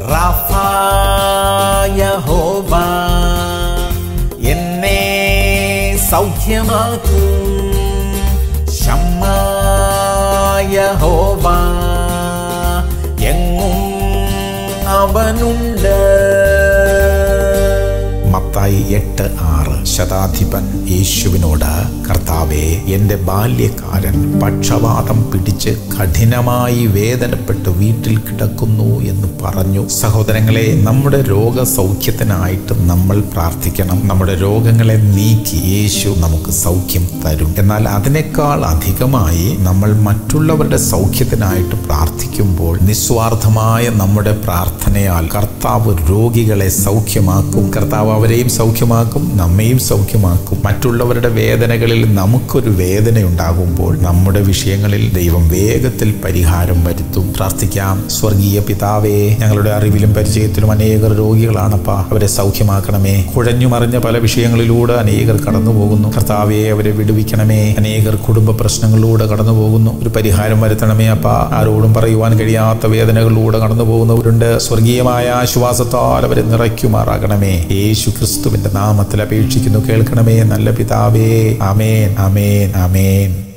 യഹോവ എന്നെ സൗഖ്യമാക്കും ഷമ്മ യഹോവ എങ്ങും അവനുണ്ട് മത്തായി എട്ട് ആറ് ശതാധിപൻ യേശുവിനോട് കർത്താവെ എൻ്റെ ബാല്യക്കാരൻ പക്ഷവാതം പിടിച്ച് കഠിനമായി വേദനപ്പെട്ട് വീട്ടിൽ കിടക്കുന്നു എന്ന് പറഞ്ഞു സഹോദരങ്ങളെ നമ്മുടെ രോഗസൗഖ്യത്തിനായിട്ട് നമ്മൾ പ്രാർത്ഥിക്കണം നമ്മുടെ രോഗങ്ങളെ നീക്കി യേശു നമുക്ക് സൗഖ്യം തരും എന്നാൽ അതിനേക്കാൾ അധികമായി നമ്മൾ മറ്റുള്ളവരുടെ സൗഖ്യത്തിനായിട്ട് പ്രാർത്ഥിക്കുമ്പോൾ നിസ്വാർത്ഥമായ നമ്മുടെ പ്രാർത്ഥനയാൽ കർത്താവ് രോഗികളെ സൗഖ്യമാക്കും കർത്താവ് അവരെയും സൗഖ്യമാക്കും നമ്മെയും സൗഖ്യമാക്കും മറ്റുള്ളവരുടെ വേദനകളിൽ നമുക്കൊരു വേദന ഉണ്ടാകുമ്പോൾ നമ്മുടെ വിഷയങ്ങളിൽ ദൈവം വേഗത്തിൽ പരിഹാരം വരുത്തും പ്രാർത്ഥിക്കാം സ്വർഗീയ പിതാവേ ഞങ്ങളുടെ അറിവിലും പരിചയത്തിലും അനേകർ രോഗികളാണപ്പാ അവരെ സൗഖ്യമാക്കണമേ കുഴഞ്ഞു മറിഞ്ഞ പല വിഷയങ്ങളിലൂടെ അനേകർ കടന്നു പോകുന്നു കർത്താവെ അവരെ വിടുവിക്കണമേ അനേകർ കുടുംബ പ്രശ്നങ്ങളിലൂടെ കടന്നു പോകുന്നു ഒരു പരിഹാരം വരുത്തണമേ അപ്പാ ആരോടും പറയുവാൻ കഴിയാത്ത വേദനകളിലൂടെ കടന്നു പോകുന്നവരുണ്ട് സ്വർഗീയമായ ആശ്വാസത്താൽ അവരെ നിറയ്ക്കുമാറാകണമേ യേശു ക്രിസ്തുവിന്റെ നാമത്തിൽ അപേക്ഷിക്കുന്നു കേൾക്കണമേ നല്ല പിതാവേ ആമേൻ ആമേൻ ആമേൻ